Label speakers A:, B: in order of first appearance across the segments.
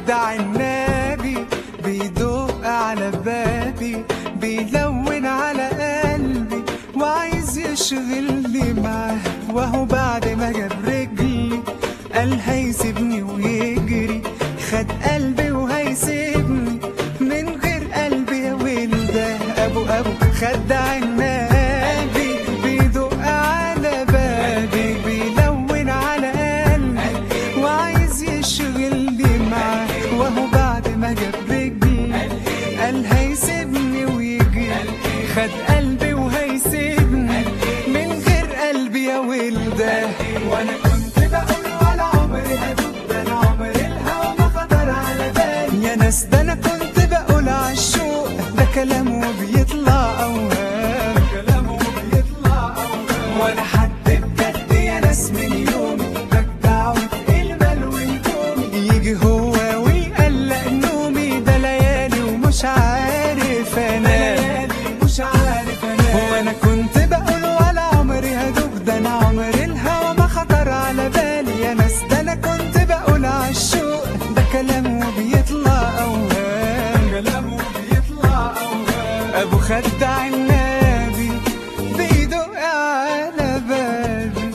A: خد عنابي بيدق على بابي بيلون على قلبي وعايز يشغلني معاه وهو بعد ما جاب رجلي قال هيسيبني ويجري خد قلبي وهيسيبني من غير قلبي يا ولده ابو ابو خد عنابي بيدق على بابي بيلون على قلبي وعايز يشغلني معاه وهو بعد ما جاب رجلي قال هيسيبني ويجي خد قلبي وهيسيبني من غير قلبي يا ولده وانا كنت بقول ولا عمري هدوب ده انا عمري الهوى ما خطر على بالي يا ناس ده انا كنت بقول عالشوق ده كلامه بيطلع اوهام كلامه بيطلع اوهام وانا حد بجد يا ناس من يومي بجدع المال والكومي يجي هو ويقلق نومي ده ليالي ومش عارف انام مش عارف انام وانا كنت بقول ولا عمري هدوب ده انا عمري الهوى ما خطر على بالي يا ناس ده انا كنت بقول عالشوق ده كلامه بيطلع اوهام كلامه بيطلع اوهام ابو خد عنابي بيدق على بابي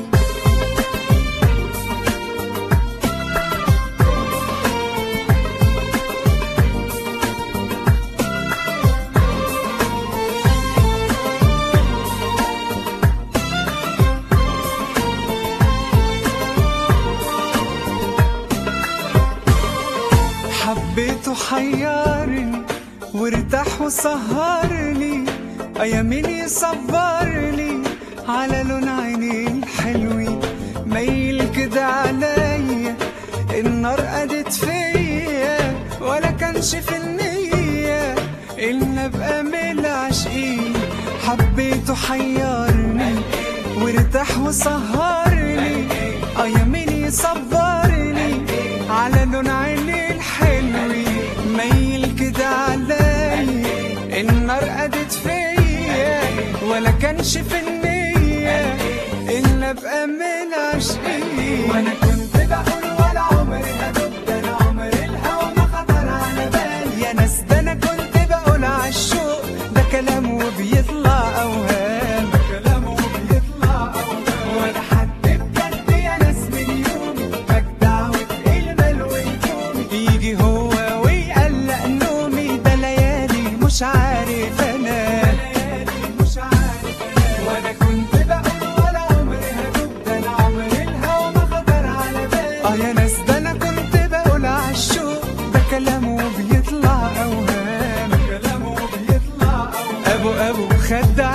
A: حبيته حيرني وارتاح وسهرني ايامين يصبرني على لون عينيه الحلوين ميل كده عليا النار قدت فيا ولا كانش في النية إن أبقى من العاشقين حبيته حيرني وارتاح وسهرني أيامين يصبرني على لون عيني الحلوين ميل كده عليا النار قدت فيا ولا كانش في النية إن أبقى من العاشقين وأنا كنت بقول ولا عمري هدوب ده أنا عمري الهوى ما خطر على بالي يا ناس ده أنا كنت بقول عالشوق ده كلامه بيطلع أوهام كلامه بيطلع أوهام ولا حد بجد يا ناس من يومي بجدع وتقيل مال ويكومي يجي هو ويقلق نومي ده ليالي مش عارف انام مش عارف انام وانا كنت بقول ولا عمري هدوب ده انا عمري الهوى ما خطر على بالي اه يا ناس ده انا كنت بقول عالشوق ده كلامه بيطلع اوهام كلامه بيطلع اوهام ابو ابو خد